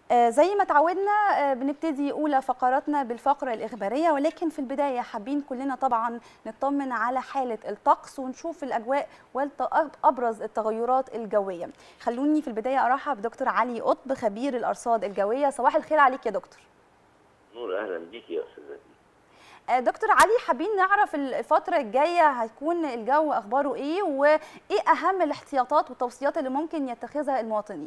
آه، زي ما تعودنا آه، بنبتدي اولى فقراتنا بالفقره الاخباريه ولكن في البدايه حابين كلنا طبعا نطمن على حاله الطقس ونشوف الاجواء وابرز التغيرات الجويه خلوني في البدايه ارحب بدكتور علي قطب خبير الارصاد الجويه صباح الخير عليك يا دكتور نور اهلا بيك يا استاذه آه، دكتور علي حابين نعرف الفترة الجاية هيكون الجو أخباره إيه وإيه أهم الاحتياطات والتوصيات اللي ممكن يتخذها المواطنين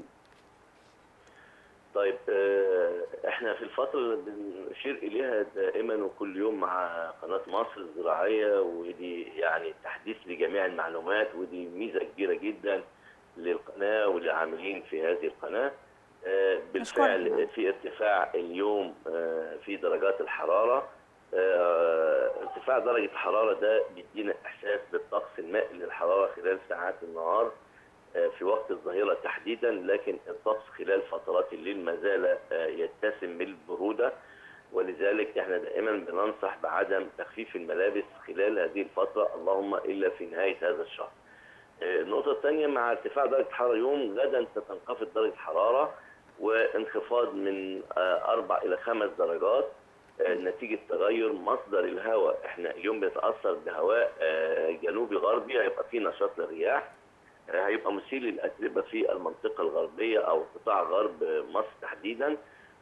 طيب آه، احنا في الفترة اللي بنشير إليها دائما وكل يوم مع قناة مصر الزراعية ودي يعني تحديث لجميع المعلومات ودي ميزة كبيرة جدا للقناة وللعاملين في هذه القناة آه، بالفعل في ارتفاع اليوم آه، في درجات الحرارة آه، ارتفاع درجة الحرارة ده بيدينا إحساس بالطقس المائل للحرارة خلال ساعات النهار آه، في وقت الظهيرة تحديدا لكن الطقس خلال فترات الليل ما زال آه، يتسم بالبرودة ولذلك احنا دائما بننصح بعدم تخفيف الملابس خلال هذه الفترة اللهم إلا في نهاية هذا الشهر آه، النقطة الثانية مع ارتفاع درجة الحرارة يوم غدا ستنخفض درجة الحرارة وانخفاض من آه، أربع إلى خمس درجات آه، نتيجة تغير مصدر الهواء احنا اليوم بنتأثر بهواء آه، جنوبي غربي هيبقى فيه نشاط للرياح آه، هيبقى مثير للأتربة في المنطقة الغربية أو قطاع غرب مصر تحديدا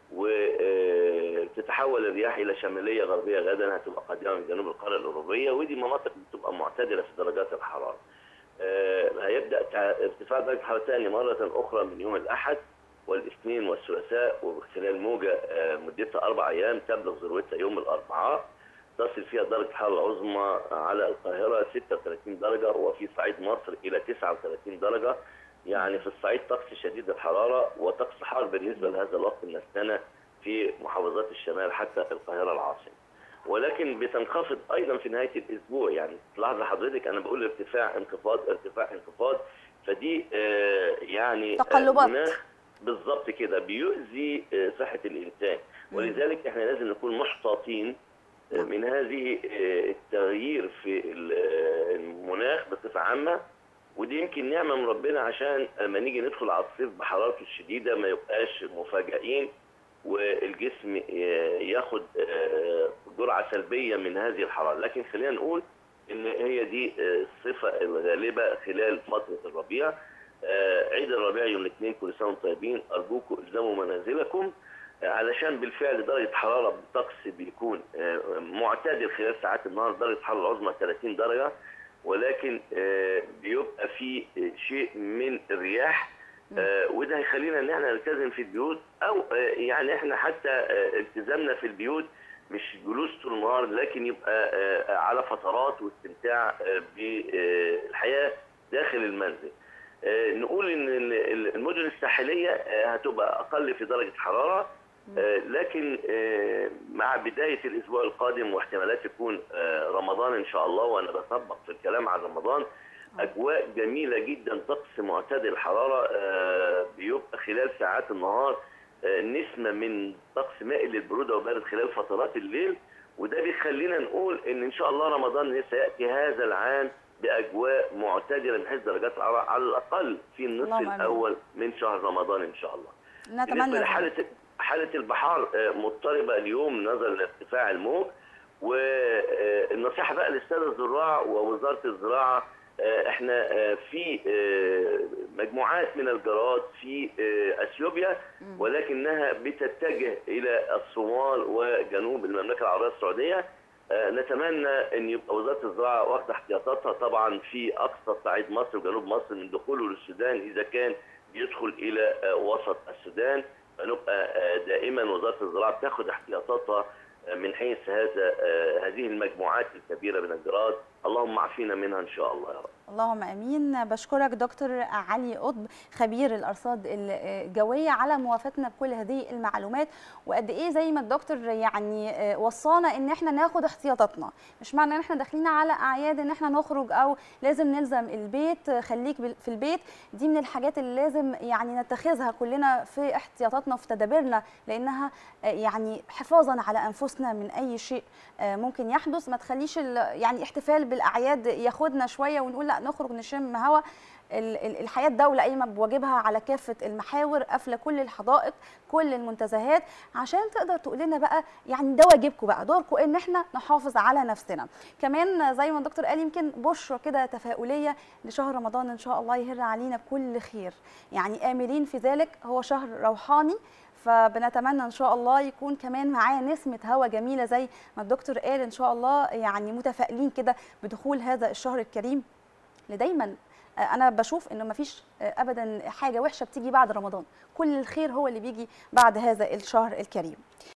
وتتحول الرياح إلى شمالية غربية غدا هتبقى قادمة من جنوب القارة الأوروبية ودي مناطق بتبقى معتدلة في درجات الحرارة آه، هيبدأ تع- ارتفاع درجة الحرارة ثاني مرة أخرى من يوم الأحد والاثنين والثلاثاء وخلال موجة آه، مدتها أربع أيام تبلغ ذروتها يوم الأربعاء تصل فيها درجة الحرارة العظمى على القاهرة 36 درجة وفي صعيد مصر إلى 39 درجة يعني في الصعيد طقس شديد الحرارة وطقس حار بالنسبة لهذا الوقت من السنة في محافظات الشمال حتى القاهرة العاصمة ولكن بتنخفض أيضا في نهاية الأسبوع يعني تلاحظ حضرتك أنا بقول ارتفاع انخفاض ارتفاع انخفاض فدي آه، يعني آه، تقلبات. مناخ بالظبط كده بيؤذي آه، صحة الإنسان ولذلك احنا لازم نكون محتاطين آه، من هذه آه، التغيير في ال- آه، المناخ بصفة عامة ودي يمكن نعمة من ربنا عشان لما نيجي ندخل على الصيف بحرارته الشديدة ما يبقاش مفاجئين والجسم ي- ياخد آه، جرعة سلبية من هذه الحرارة لكن خلينا نقول ان هي دي آه، الصفة الغالبة خلال فترة الربيع آه، عيد الربيع يوم الاثنين كل سنة وانتم طيبين أرجوكم الزموا منازلكم آه، علشان بالفعل درجة الحرارة بالطقس بيكون آه، معتدل خلال ساعات النهار درجة الحرارة العظمى 30 درجة ولكن آه، بيبقى في آه، شيء من الرياح آه، وده هيخلينا ان احنا نلتزم في البيوت او آه، يعني احنا حتى آه، التزامنا في البيوت مش جلوس طول النهار لكن يبقى آه، على فترات واستمتاع آه، بالحياه داخل المنزل. آه، نقول ان ال- ال- المدن الساحليه آه، هتبقى اقل في درجه حراره آه، لكن آه، مع بدايه الاسبوع القادم واحتمالات يكون آه، رمضان ان شاء الله وانا بسبق في الكلام عن رمضان اجواء جميله جدا طقس معتدل الحراره آه، بيبقى خلال ساعات النهار آه، نسمه من طقس مائل للبروده وبارد خلال فترات الليل وده بيخلينا نقول ان ان شاء الله رمضان سياتي هذا العام باجواء معتدله من حيث درجات الحراره على الاقل في النصف اللهم آمين. الاول من شهر رمضان ان شاء الله. نتمنى بالنسبه ذلك. لحاله حاله البحار آه، مضطربه اليوم نظرا لارتفاع الموج والنصيحه بقى للساده الزراع ووزاره الزراعه آه، احنا آه، في آه، مجموعات من الجراد في آه، اثيوبيا ولكنها بتتجه الى الصومال وجنوب المملكه العربيه السعوديه آه، نتمنى ان يبقى وزاره الزراعه واخده احتياطاتها طبعا في اقصى صعيد مصر وجنوب مصر من دخوله للسودان اذا كان يدخل الى آه، وسط السودان فنبقى آه، دائما وزاره الزراعه بتاخد احتياطاتها آه، من حيث هذا آه، هذه المجموعات الكبيره من الجراد اللهم عافينا منها ان شاء الله يا رب اللهم امين بشكرك دكتور علي قطب خبير الارصاد الجويه على موافاتنا بكل هذه المعلومات وقد ايه زي ما الدكتور يعني وصانا ان احنا ناخد احتياطاتنا مش معنى ان احنا داخلين على اعياد ان احنا نخرج او لازم نلزم البيت خليك في البيت دي من الحاجات اللي لازم يعني نتخذها كلنا في احتياطاتنا وفي تدابيرنا لانها يعني حفاظا على انفسنا من اي شيء ممكن يحدث ما تخليش يعني احتفال بالاعياد ياخدنا شويه ونقول لا نخرج نشم هوا الحياه الدوله قايمه بواجبها على كافه المحاور قافله كل الحدائق كل المنتزهات عشان تقدر تقول لنا بقى يعني ده واجبكم بقى دوركم ان احنا نحافظ على نفسنا كمان زي ما الدكتور قال يمكن بشرى كده تفاؤليه لشهر رمضان ان شاء الله يهر علينا بكل خير يعني املين في ذلك هو شهر روحاني فبنتمنى ان شاء الله يكون كمان معاه نسمه هوا جميله زي ما الدكتور قال ان شاء الله يعني متفائلين كده بدخول هذا الشهر الكريم اللي دايما انا بشوف انه مفيش ابدا حاجه وحشه بتيجي بعد رمضان كل الخير هو اللي بيجي بعد هذا الشهر الكريم